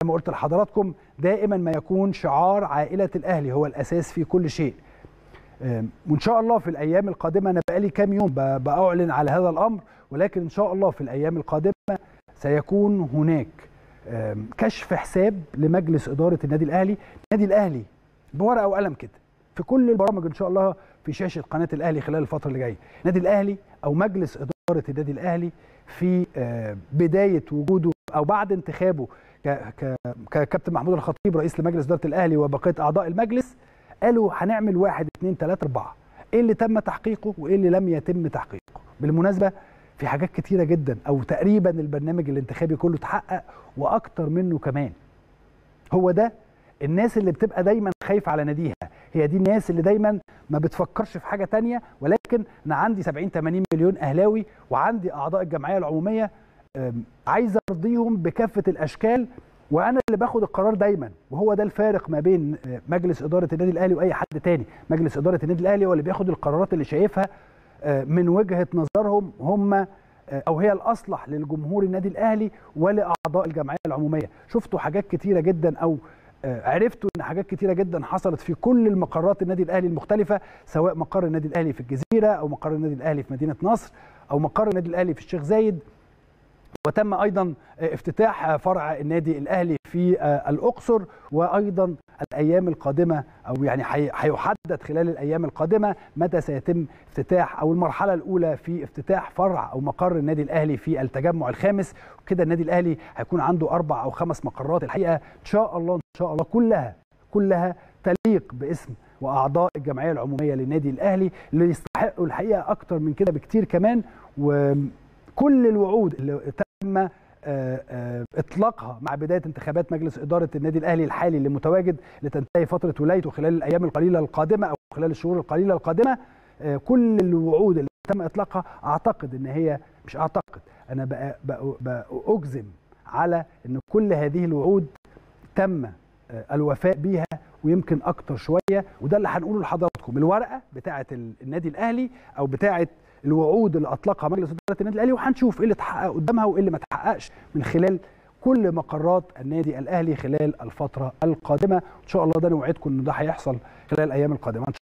ما قلت لحضراتكم دائما ما يكون شعار عائله الاهلي هو الاساس في كل شيء وان شاء الله في الايام القادمه انا بقالي كام يوم باعلن على هذا الامر ولكن ان شاء الله في الايام القادمه سيكون هناك كشف حساب لمجلس اداره النادي الاهلي النادي الاهلي بورقه وقلم كده في كل البرامج ان شاء الله في شاشه قناه الاهلي خلال الفتره اللي جايه النادي الاهلي او مجلس اداره النادي الاهلي في بدايه وجوده او بعد انتخابه ككابتن محمود الخطيب رئيس لمجلس اداره الاهلي وبقيه اعضاء المجلس قالوا هنعمل واحد اثنين ثلاثة أربعة إيه اللي تم تحقيقه وإيه اللي لم يتم تحقيقه بالمناسبة في حاجات كتيرة جدا أو تقريبا البرنامج الانتخابي كله اتحقق وأكتر منه كمان هو ده الناس اللي بتبقى دايما خايفة على ناديها هي دي الناس اللي دايما ما بتفكرش في حاجة تانية ولكن أنا عندي 70 80 مليون أهلاوي وعندي أعضاء الجمعية العمومية عايز أرضيهم بكافة الأشكال وانا اللي باخد القرار دايما وهو ده الفارق ما بين مجلس اداره النادي الاهلي واي حد تاني مجلس اداره النادي الاهلي هو اللي بياخد القرارات اللي شايفها من وجهه نظرهم هم او هي الاصلح للجمهور النادي الاهلي ولاعضاء الجمعيه العموميه شفتوا حاجات كتيره جدا او عرفتوا ان حاجات كتيره جدا حصلت في كل المقرات النادي الاهلي المختلفه سواء مقر النادي الاهلي في الجزيره او مقر النادي الاهلي في مدينه نصر او مقر النادي الاهلي في الشيخ زايد وتم ايضا افتتاح فرع النادي الاهلي في الاقصر وايضا الايام القادمه او يعني هيحدد خلال الايام القادمه متى سيتم افتتاح او المرحله الاولى في افتتاح فرع او مقر النادي الاهلي في التجمع الخامس وكده النادي الاهلي هيكون عنده اربع او خمس مقرات الحقيقه ان شاء الله ان شاء الله كلها كلها تليق باسم واعضاء الجمعيه العموميه للنادي الاهلي اللي يستحقوا الحقيقه اكتر من كده بكتير كمان وكل الوعود اللي تم اطلاقها مع بدايه انتخابات مجلس اداره النادي الاهلي الحالي اللي متواجد لتنتهي فتره ولايته خلال الايام القليله القادمه او خلال الشهور القليله القادمه كل الوعود اللي تم اطلاقها اعتقد ان هي مش اعتقد انا بقى بقى اجزم على ان كل هذه الوعود تم الوفاء بيها ويمكن اكتر شويه وده اللي هنقوله لحضراتكم الورقه بتاعه النادي الاهلي او بتاعه الوعود اللي اطلقها مجلس اداره النادي الاهلي وهنشوف ايه اللي اتحقق قدامها وايه اللي ما اتحققش من خلال كل مقرات النادي الاهلي خلال الفتره القادمه ان شاء الله ده نوعدكم ان ده هيحصل خلال الايام القادمه